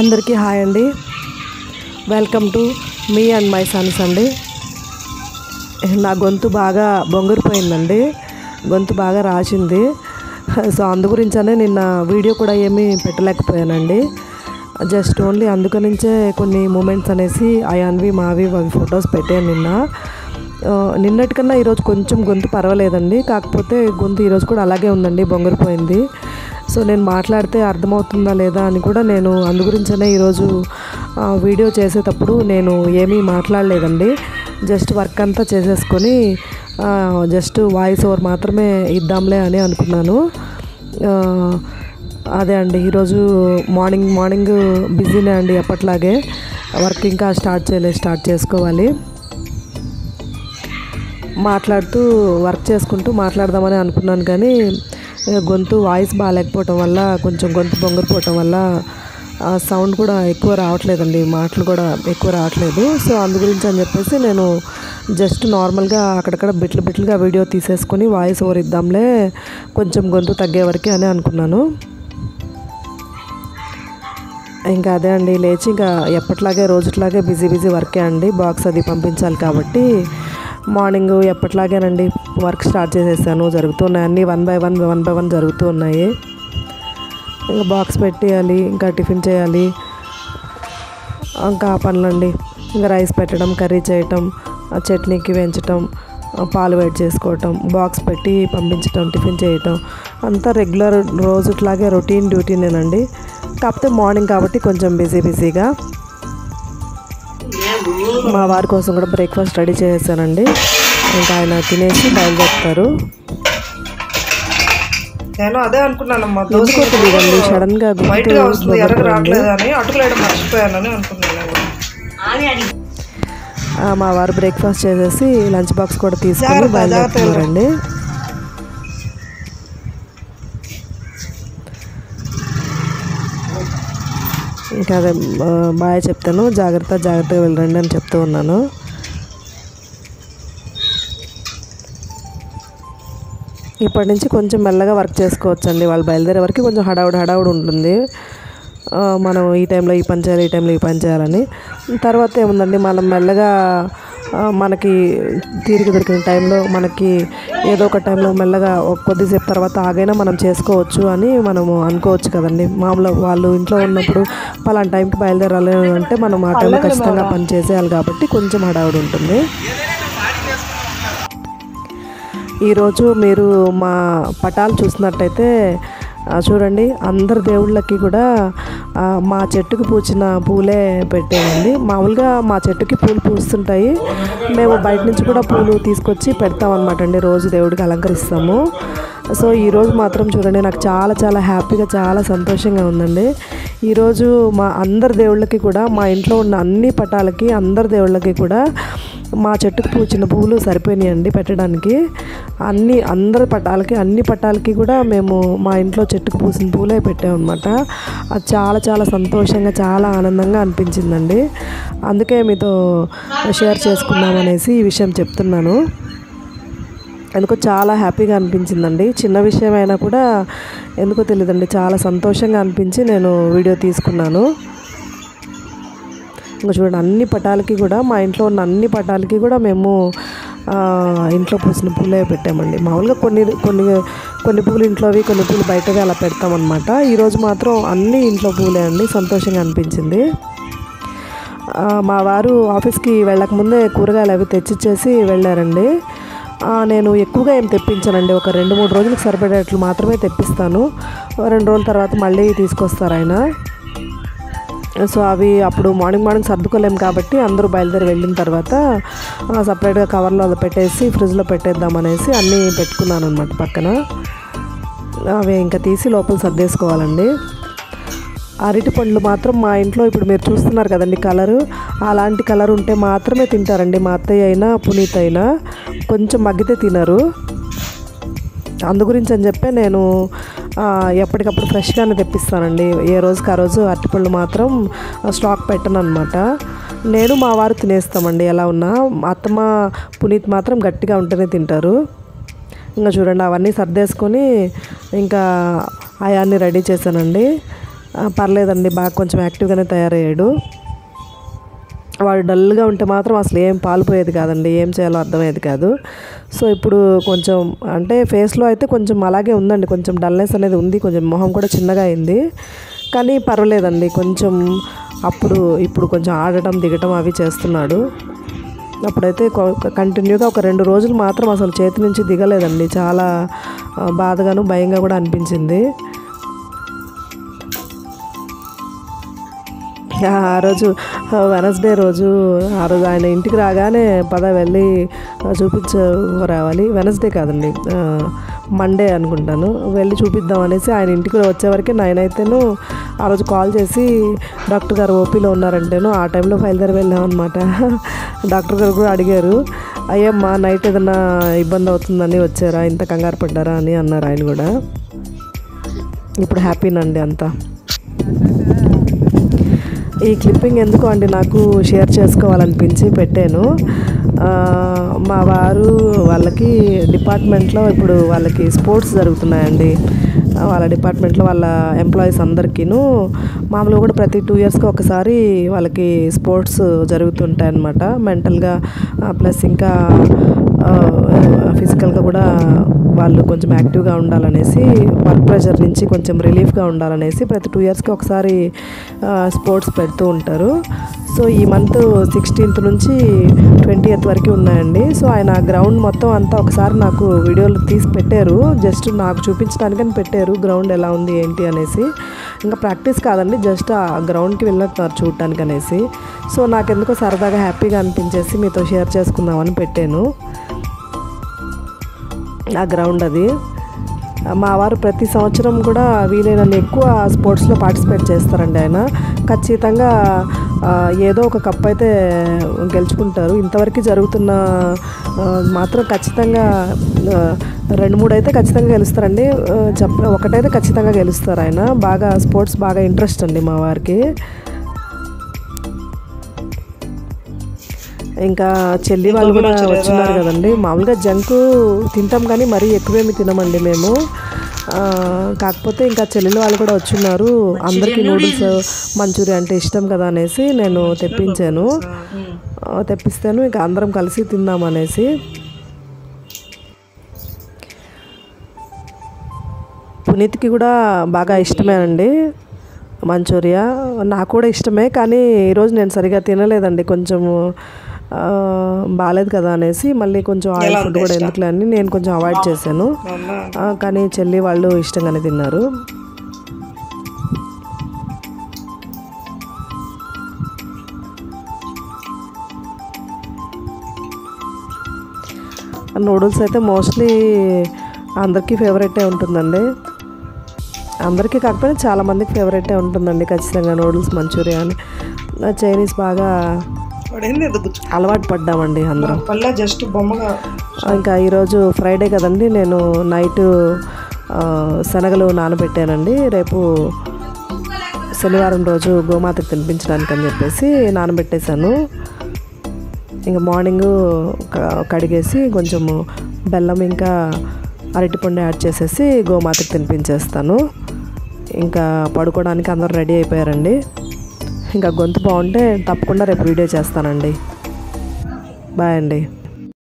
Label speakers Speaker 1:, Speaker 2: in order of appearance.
Speaker 1: అందరికీ హాయ్ అండి welcome to మీ అండ్ మై సన్స్ అండి నా గొంతు బాగా బొంగురిపోయిందండి గొంతు బాగా రాసింది సో అందు గురించనే నిన్న వీడియో కూడా ఏమీ పెట్టలేకపోయానండి జస్ట్ ఓన్లీ అందుకనించే కొన్ని మూమెంట్స్ అనేసి అయాన్వి మావి అవి ఫొటోస్ పెట్టాను నిన్న ఆ, నిన్నటికన్నా ఈరోజు కొంచెం గొంతు పర్వాలేదండి కాకపోతే గొంతు ఈరోజు కూడా అలాగే ఉందండి బొంగురిపోయింది సో నేను మాట్లాడితే అర్థమవుతుందా లేదా అని కూడా నేను అందు గురించనే ఈరోజు ఆ, వీడియో చేసేటప్పుడు నేను ఏమీ మాట్లాడలేదండి జస్ట్ వర్క్ అంతా చేసేసుకొని ఆ, జస్ట్ వాయిస్ ఓవర్ మాత్రమే ఇద్దాంలే అని అనుకున్నాను ఆ, అదే అండి ఈరోజు మార్నింగ్ మార్నింగ్ బిజీనే అండి ఎప్పట్లాగే వర్క్ ఇంకా స్టార్ట్ చేయలేదు స్టార్ట్ చేసుకోవాలి మాట్లాడుతూ వర్క్ చేసుకుంటూ మాట్లాడదామని అనుకున్నాను కానీ ఇక గొంతు వాయిస్ బాగాలేకపోవటం వల్ల కొంచెం గొంతు బొంగరిపోవటం వల్ల ఆ సౌండ్ కూడా ఎక్కువ రావట్లేదండి మాటలు కూడా ఎక్కువ రావట్లేదు సో అందు గురించి అని చెప్పేసి నేను జస్ట్ నార్మల్గా అక్కడక్కడ బిట్లు బిట్లుగా వీడియో తీసేసుకొని వాయిస్ ఓవర్ ఇద్దాంలే కొంచెం గొంతు తగ్గే వరకే అని అనుకున్నాను ఇంకా అదే అండి లేచి ఇంకా ఎప్పట్లాగే రోజుట్లాగే బిజీ బిజీ వర్కే అండి బాక్స్ అది పంపించాలి కాబట్టి మార్నింగ్ ఎప్పట్లాగేనండి వర్క్ స్టార్ట్ చేసేసాను జరుగుతున్నాయి అన్నీ one by one one by one జరుగుతూ ఉన్నాయి ఇంకా బాక్స్ పెట్టేయాలి ఇంకా టిఫిన్ చేయాలి ఇంకా ఆ పనులండి ఇంకా రైస్ పెట్టడం కర్రీ చేయటం ఆ చట్నీకి వేయించటం ఆ పాలు వేడి చేసుకోవటం బాక్స్ పెట్టి పంపించటం టిఫిన్ చేయటం అంతా రెగ్యులర్ రోజుట్లాగే రొటీన్ డ్యూటీనేనండి కాకపోతే మార్నింగ్ కాబట్టి కొంచెం బిజీ బిజీగా మా వారి కోసం కూడా బ్రేక్ఫాస్ట్ రెడీ చేసేసానండి ఇంకా ఆయన తినేసి బయలుదేరుతారు
Speaker 2: నేను అదే అనుకున్నానమ్మా
Speaker 1: ఎందుకో తెలియదండి సడన్ గా
Speaker 2: వైట్
Speaker 1: గుర్తు
Speaker 2: గా వస్తుంది ఎర్రగా
Speaker 1: బొబ్బపోయింది.
Speaker 2: రావట్లేదు అని అటుకులేయడం మర్చిపోయానని అనుకున్నాను
Speaker 1: ఆ, మా వారు బ్రేక్ఫాస్ట్ చేసేసి లంచ్ బాక్స్ కూడా తీసుకొని
Speaker 2: జాగ్రత్త,
Speaker 1: బయలుదేరుతున్నారండి ఇంకా అదే ఆ, బాయ్ చెప్తాను జాగ్రత్త జాగ్రత్తగా వెళ్ళండి అని చెప్తూ ఉన్నాను ఇప్పటి నుంచి కొంచెం మెల్లగా వర్క్ చేసుకోవచ్చండి వాళ్ళు బయలుదేరే వరకు కొంచెం హడావుడి హడావుడి ఉంటుంది ఆ, మనం ఈ టైంలో ఈ పని చేయాలి ఈ టైంలో ఈ పని చేయాలని తర్వాత ఏముందండి మనం మెల్లగా ఆ, మనకి తీరిక దొరికిన టైంలో మనకి ఏదో ఒక టైంలో మెల్లగా ఒక కొద్దిసేపు తర్వాత ఆగైనా మనం చేసుకోవచ్చు అని మనము అనుకోవచ్చు కదండి మామూలు వాళ్ళు ఇంట్లో ఉన్నప్పుడు పలానా టైంకి బయలుదేరాలి అంటే మనం ఆ టైంలో ఖచ్చితంగా పని చేసేయాలి కాబట్టి కొంచెం హడావుడి ఉంటుంది ఈరోజు మీరు మా పటాలు చూసినట్టయితే ఆ, చూడండి అందరి దేవుళ్ళకి కూడా ఆ, మా చెట్టుకు పూచిన పూలే పెట్టామండి మామూలుగా మా చెట్టుకి పూలు పూస్తుంటాయి మేము బయట నుంచి కూడా పూలు తీసుకొచ్చి పెడతాం అనమాట అండి రోజు దేవుడికి అలంకరిస్తాము సో ఈరోజు మాత్రం చూడండి నాకు చాలా చాలా హ్యాపీగా చాలా సంతోషంగా ఉందండి ఈరోజు మా అందరి దేవుళ్ళకి కూడా మా ఇంట్లో ఉన్న అన్ని పటాలకి అందరి దేవుళ్ళకి కూడా మా చెట్టుకు పూచిన పువ్వులు సరిపోయినాయండి పెట్టడానికి అన్ని అందరి పటాలకి అన్ని పటాలకి కూడా మేము మా ఇంట్లో చెట్టుకు పూసిన పూలే పెట్టామన్నమాట అది చాలా చాలా సంతోషంగా చాలా ఆనందంగా అనిపించిందండి అందుకే మీతో షేర్ చేసుకుందాం అనేసి ఈ విషయం చెప్తున్నాను ఎందుకో చాలా హ్యాపీగా అనిపించిందండి చిన్న విషయం అయినా కూడా ఎందుకో తెలియదండి చాలా సంతోషంగా అనిపించి నేను వీడియో తీసుకున్నాను ఇంకా చూడండి అన్ని పటాలకి కూడా మా ఇంట్లో ఉన్న అన్ని పటాలకి కూడా మేము ఆ, ఇంట్లో పూసిన పూలే పెట్టామండి మామూలుగా కొన్ని కొన్ని కొన్ని పూలు ఇంట్లోవి కొన్ని పూలు బయటవి అలా పెడతామన్నమాట ఈరోజు మాత్రం అన్ని ఇంట్లో పూలే అండి సంతోషంగా అనిపించింది ఆ, మా వారు ఆఫీస్కి వెళ్ళకముందే కూరగాయలు అవి తెచ్చిచ్చేసి వెళ్ళారండి ఆ, నేను ఎక్కువగా ఏం తెప్పించానండి ఒక రెండు మూడు రోజులకు సరిపడేట్లు మాత్రమే తెప్పిస్తాను రెండు రోజుల తర్వాత మళ్ళీ తీసుకొస్తారు ఆయన సో అవి అప్పుడు మార్నింగ్ మార్నింగ్ సర్దుకోలేము కాబట్టి అందరూ బయలుదేరి వెళ్ళిన తర్వాత ఆ, సపరేట్గా కవర్లో అలా పెట్టేసి ఫ్రిడ్జ్లో పెట్టేద్దాం అనేసి అన్నీ పెట్టుకున్నాను అనమాట పక్కన అవి ఇంకా తీసి లోపల సర్దేసుకోవాలండి అరటి పండ్లు మాత్రం మా ఇంట్లో ఇప్పుడు మీరు చూస్తున్నారు కదండి కలరు అలాంటి కలర్ ఉంటే మాత్రమే తింటారండి మా అత్తయ్య అయినా పునీత్ అయినా కొంచెం మగ్గితే తినరు అందు గురించి అని చెప్పి నేను ఆ, ఎప్పటికప్పుడు ఫ్రెష్గానే తెప్పిస్తానండి ఏ రోజుకి ఆ రోజు అరటిపళ్ళు మాత్రం స్టాక్ పెట్టను అనమాట నేను మా వారు తినేస్తామండి ఎలా ఉన్నా మా అత్తమ్మ పునీత్ మాత్రం గట్టిగా ఉంటేనే తింటారు ఇంకా చూడండి అవన్నీ సర్దేసుకొని ఇంకా అయాన్ని రెడీ చేశానండి ఆ, పర్లేదండి బాగా కొంచెం యాక్టివ్గానే తయారయ్యాడు వాడు డల్గా ఉంటే మాత్రం అసలు ఏం పాలుపోయేది కాదండి ఏం చేయాలో అర్థమయ్యేది కాదు సో ఇప్పుడు కొంచెం అంటే ఫేస్లో అయితే కొంచెం అలాగే ఉందండి కొంచెం డల్నెస్ అనేది ఉంది కొంచెం మొహం కూడా చిన్నగా అయింది కానీ పర్వాలేదండి కొంచెం అప్పుడు ఇప్పుడు కొంచెం ఆడటం దిగటం అవి చేస్తున్నాడు అప్పుడైతే కంటిన్యూగా ఒక రెండు రోజులు మాత్రం అసలు చేతి నుంచి దిగలేదండి చాలా ఆ, బాధగాను భయంగా కూడా అనిపించింది ఆ రోజు వెనస్డే రోజు ఆ రోజు ఆయన ఇంటికి రాగానే పద వెళ్ళి చూపించ రావాలి వెనస్డే కాదండి ఆ, మండే అనుకుంటాను వెళ్ళి చూపిద్దాం అనేసి ఆయన ఇంటికి వచ్చేవరకు నేనైతేను ఆ రోజు కాల్ చేసి డాక్టర్ గారు ఓపీలో ఉన్నారంటేను ఆ టైంలో బయలుదేరి వెళ్ళాం అనమాట డాక్టర్ గారు కూడా అడిగారు అయ్యమ్మా నైట్ ఏదైనా ఇబ్బంది అవుతుందని వచ్చారా ఇంత కంగారు పడ్డారా అని అన్నారు ఆయన కూడా ఇప్పుడు హ్యాపీనండి అంతా ఈ క్లిప్పింగ్ ఎందుకు అండి నాకు షేర్ చేసుకోవాలనిపించి పెట్టాను ఆ, మా వారు వాళ్ళకి డిపార్ట్మెంట్లో ఇప్పుడు వాళ్ళకి స్పోర్ట్స్ జరుగుతున్నాయండి ఆ, వాళ్ళ డిపార్ట్మెంట్లో వాళ్ళ ఎంప్లాయీస్ అందరికీను మామూలుగా కూడా ప్రతి టూ ఇయర్స్కి ఒకసారి వాళ్ళకి స్పోర్ట్స్ జరుగుతుంటాయి అన్నమాట మెంటల్గా ప్లస్ ఇంకా ఫిజికల్గా కూడా వాళ్ళు కొంచెం యాక్టివ్గా ఉండాలనేసి వర్క్ ప్రెషర్ నుంచి కొంచెం రిలీఫ్గా ఉండాలనేసి ప్రతి టూ ఇయర్స్కి ఒకసారి స్పోర్ట్స్ పెడుతూ ఉంటారు సో ఈ మంత్ సిక్స్టీన్త్ నుంచి ట్వంటీ ఎయిత్ వరకు ఉన్నాయండి సో ఆయన గ్రౌండ్ మొత్తం అంతా ఒకసారి నాకు వీడియోలు తీసి పెట్టారు జస్ట్ నాకు చూపించడానికని పెట్టారు గ్రౌండ్ ఎలా ఉంది ఏంటి అనేసి ఇంకా ప్రాక్టీస్ కాదండి జస్ట్ ఆ గ్రౌండ్కి వెళ్ళినట్టున్నారు చూడటానికి అనేసి సో నాకెందుకో సరదాగా హ్యాపీగా అనిపించేసి మీతో షేర్ చేసుకుందామని పెట్టాను ఆ గ్రౌండ్ అది మా వారు ప్రతి సంవత్సరం కూడా వీలైనన్ని ఎక్కువ స్పోర్ట్స్లో పార్టిసిపేట్ చేస్తారండి ఆయన ఖచ్చితంగా ఆ, ఏదో ఒక కప్ అయితే గెలుచుకుంటారు ఇంతవరకు జరుగుతున్న ఆ, మాత్రం ఖచ్చితంగా ఆ, రెండు మూడు అయితే ఖచ్చితంగా గెలుస్తారండి ఆ, చెప్ప ఒకటైతే ఖచ్చితంగా గెలుస్తారు ఆయన బాగా స్పోర్ట్స్ బాగా ఇంట్రెస్ట్ అండి మా వారికి ఇంకా చెల్లి వాళ్ళు కూడా వచ్చినారు కదండి మామూలుగా జంక్ తింటాం కానీ మరీ ఎక్కువేమి తినమండి మేము ఆ, కాకపోతే ఇంకా చెల్లెలు వాళ్ళు కూడా వచ్చున్నారు అందరికీ నూడిల్స్ మంచూరియా అంటే ఇష్టం కదా అనేసి నేను తెప్పించాను ఆ, తెప్పిస్తాను ఇంకా అందరం కలిసి తిందాం అనేసి పునీత్కి కూడా బాగా ఇష్టమేనండి మంచూరియా నాకు కూడా ఇష్టమే కానీ ఈరోజు నేను సరిగా తినలేదండి కొంచెం ఆ, బాగాలేదు కదా అనేసి మళ్ళీ కొంచెం ఆయిల్ ఫుడ్ కూడా ఎందుకులే అని నేను కొంచెం అవాయిడ్ చేశాను
Speaker 2: మా అమ్మ
Speaker 1: ఆ, కానీ చెల్లి వాళ్ళు ఇష్టంగానే తిన్నారు నూడిల్స్ అయితే మోస్ట్లీ అందరికీ ఫేవరెటే ఉంటుందండి అందరికీ కాకపోయినా చాలా మందికి ఫేవరెటే ఉంటుందండి ఖచ్చితంగా నూడిల్స్ మంచూరియా అని ఆ, చైనీస్ బాగా
Speaker 2: పడింది అది గుచ్చు
Speaker 1: అలవాటు పడ్డామండి అందరం
Speaker 2: పళ్ళ జస్ట్ బొమ్మగా
Speaker 1: ఇంకా ఈరోజు ఫ్రైడే కదండి నేను నైట్ ఆ, శనగలు నానబెట్టానండి రేపు శనివారం రోజు గోమాతకు తినిపించడానికి అని చెప్పేసి నానబెట్టేశాను ఇంకా మార్నింగ్ కడిగేసి కొంచెము బెల్లం ఇంకా అరటిపండు యాడ్ చేసేసి గోమాతకు తినిపించేస్తాను ఇంకా పడుకోవడానికి అందరూ రెడీ అయిపోయారండి ఇంకా గొంతు బాగుంటే తప్పకుండా రేపు వీడియో చేస్తానండి బాయ్ అండి